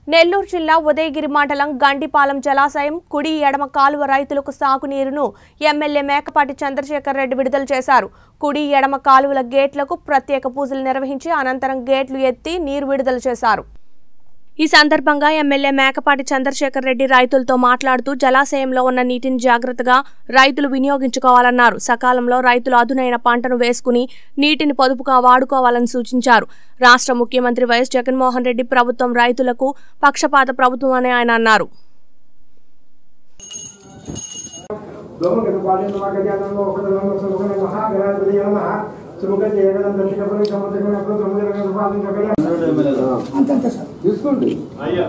నెల్లూరు జిల్లా ఉదయగిరి మండలం గండిపాలెం జలాశయం కుడి ఎడమ కాలువ రైతులకు సాగునీరును ఎమ్మెల్యే మేకపాటి చంద్రశేఖర్ రెడ్డి విడుదల చేశారు కుడి ఎడమ కాలువల గేట్లకు ప్రత్యేక పూజలు నిర్వహించి అనంతరం గేట్లు ఎత్తి నీరు విడుదల చేశారు ఈ సందర్భంగా ఎమ్మెల్యే మేకపాటి చంద్రశేఖర్ రెడ్డి రైతులతో మాట్లాడుతూ జలాశయంలో ఉన్న నీటిని జాగ్రత్తగా రైతులు వినియోగించుకోవాలన్నారు సకాలంలో రైతులు అదునైన పంటను వేసుకుని నీటిని పొదుపుగా వాడుకోవాలని సూచించారు రాష్ట్ర ముఖ్యమంత్రి వైఎస్ జగన్మోహన్ రెడ్డి ప్రభుత్వం రైతులకు పక్షపాత ప్రభుత్వం అని ఆయన అన్నారు తీసుకోండి అయ్యా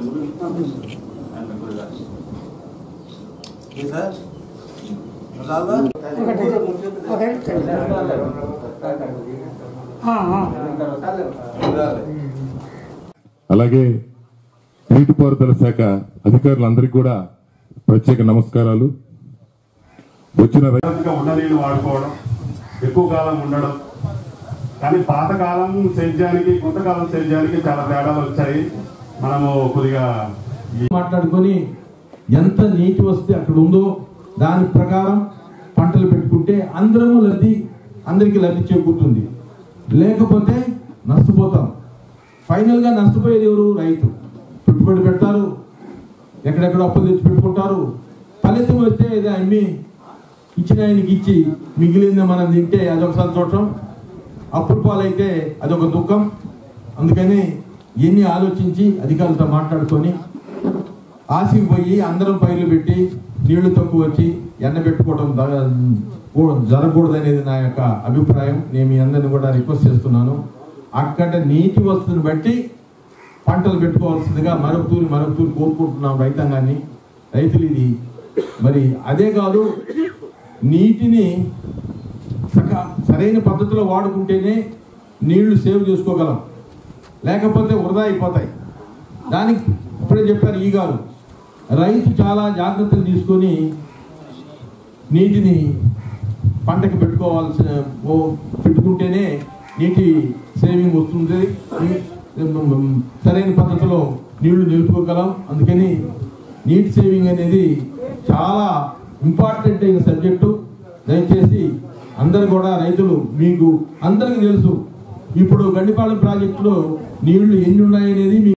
అలాగే నీటిపారుదల శాఖ అధికారులందరికీ కూడా ప్రత్యేక నమస్కారాలు వచ్చిన రై- జాగ్రత్తగా ఉన్న నీళ్ళు వాడుకోవడం ఎక్కువ కాలం ఉండడం కానీ పాతకాలం సేద్యానికి కొత్తకాలం సేద్యానికి చాలా తేడాలు వచ్చాయి మనము కొద్దిగా ఈ మాట్లాడుకొని ఎంత నీటి వస్తే అక్కడ ఉందో దాని ప్రకారం పంటలు పెట్టుకుంటే అందరము లబ్ధి అందరికీ లబ్ధి చేకూరుతుంది లేకపోతే నష్టపోతాం ఫైనల్గా నష్టపోయేది ఎవరు రైతు పెట్టుబడి పెడతారు ఎక్కడెక్కడ అప్పులు తెచ్చి పెట్టుకుంటారు ఫలితం వస్తే ఇది అమ్మి ఇచ్చిన ఆయనకి ఇచ్చి మిగిలింది మనం తింటే అదొక సంతోషం అప్పుల పాలైతే అదొక దుఃఖం అందుకని ఎన్ని ఆలోచించి అధికారులతో మాట్లాడుకొని ఆసికి పోయి అందరం పైర్లు పెట్టి నీళ్లు తక్కువ వచ్చి ఎండబెట్టుకోవడం ద- కూ- జరగకూడదు అనేది నా యొక్క అభిప్రాయం నేను మీ అందరిని కూడా రిక్వెస్ట్ చేస్తున్నాను అక్కడ నీటి వస్తువుని బట్టి పంటలు పెట్టుకోవాల్సిందిగా మరొక తూరి మరొక తూరి కోరుకుంటున్నాం రైతాంగాన్ని రైతులు ఇది మరి అదే కాదు నీటిని సక సరైన పద్ధతిలో వాడుకుంటేనే నీళ్లు సేవ్ చేసుకోగలం లేకపోతే వృధా అయిపోతాయి దానికి ఇప్పుడే చెప్పారు ఈ గారు రైతు చాలా జాగ్రత్తలు తీసుకొని నీటిని పంటకు పెట్టుకోవాల్సిన ఓ పెట్టుకుంటేనే నీటి సేవింగ్ వస్తుంది ఈ- సరైన పద్ధతిలో నీళ్లు నిలుపుకోగలం అందుకని నీటి సేవింగ్ అనేది చాలా ఇంపార్టెంట్ అయిన సబ్జెక్టు దయచేసి అందరు కూడా రైతులు మీకు అందరికీ తెలుసు ఇప్పుడు గండిపాలెం ప్రాజెక్టులో నీళ్లు ఎన్ని ఉన్నాయనేది మీకు